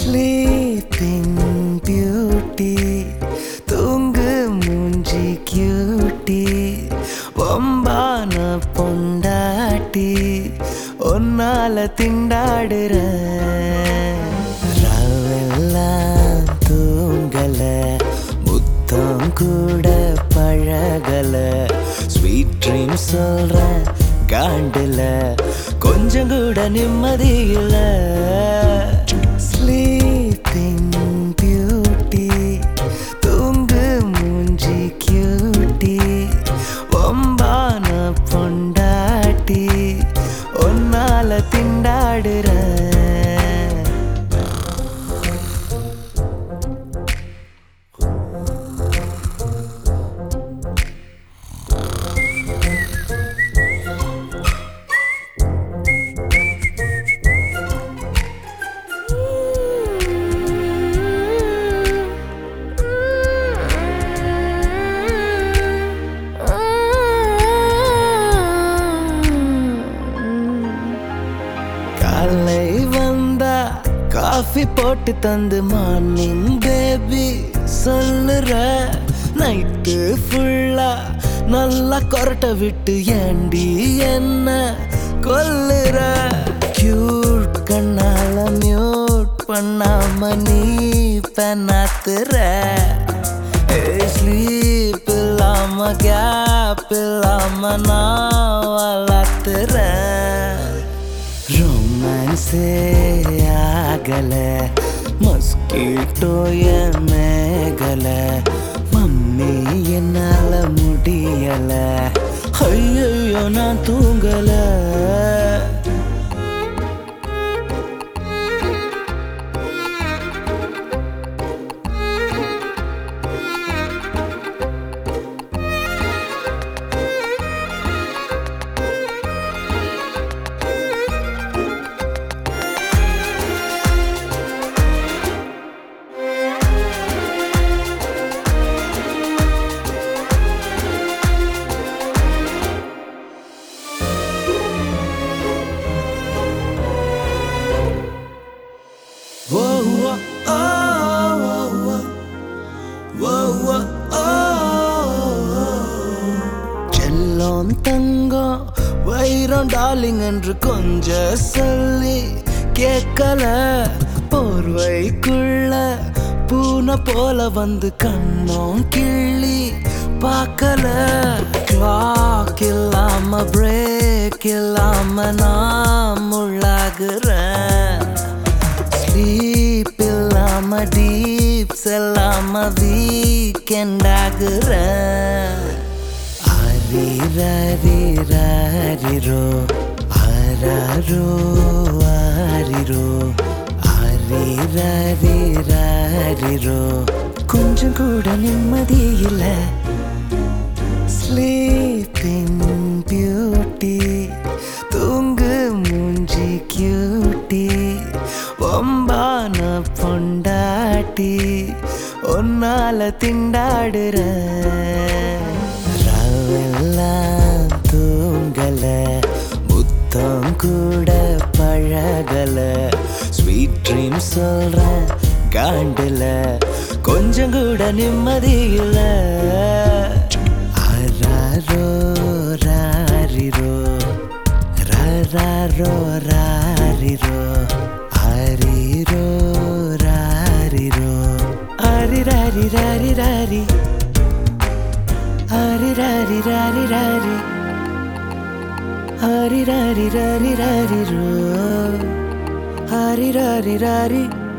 Sleeping beauty தூங்கு மூஞ்சி cutie ஒம்பான பொண்டாட்டி ஒன்னால திண்டாடுற ராவெல்லாம் தூங்கல முத்தம் கூட பழகல ஸ்வீட் ட்ரீம் சொல்ற காண்டுல கொஞ்சம் கூட நிம்மதி இல்ல ஸ்லீப்பிங் பியூட்டி தூங்கு மூஞ்சி கியூட்டி ஒம்பான பொண்டாட்டி ஒன்னால திண்டாடுற காலை வந்தா காஃபி போட்டு தந்து மார்னிங் பேபி சொல்லுற நைட்டு ஃபுல்லா நல்லா கொரட்ட விட்டு ஏண்டி என்ன கொல்லுற கியூட் கண்ணால மியூட் பண்ணாம நீ பெண்ணாத்துற ஸ்லீப் இல்லாம கேப் இல்லாம நான் வளர்த்துறேன் ரொமான்ஸே ஆகல மஸ்கிட்டோ என் மேகல மம்மி என்னால முடியல ஐயோ நான் தூங்கல Whoa, whoa, oh, whoa, whoa, whoa, oh. செல்லம் தங்கம் வைரம் டார்லிங் என்று கொஞ்ச சொல்லி கேட்கல போர்வைக்குள்ள பூனை போல வந்து கண்ணோம் கிள்ளி பார்க்கல கிளாக் இல்லாம பிரேக் இல்லாம நான் முள்ளாகுறேன் ஸ்லீப் இல்லாம டீப்ஸ் இல்லாம வீக்கெண்ட் ஆகுறேன் ஆரிரோ ஆராரோ ஆரிரோ ஆரிரோ கொஞ்சம் கூட நிம்மதி இல்லை ஸ்லீப்பிங் பியூட்டி தூங்கு மூஞ்சி கியூட்டி ஒம்பான பொண்டாட்டி ஒன்னால திண்டாடுற ராவெல்லாம் தூங்கல முத்தம் கூட பழகல ஸ்வீட் ட்ரீம் சொல்ற காண்டுல கொஞ்சம் கூட நிம்மதி இல்லை ஆராரோ ராரிரோ ராரோ ராரிரோ ஆரிரோ ராரிரோ ஆரி ராரி ராரி ராரி ஆரி ராரி ராரி ராரி ஆரி ராரி ராரி ராரி ரோ ஆரி ராரி ராரி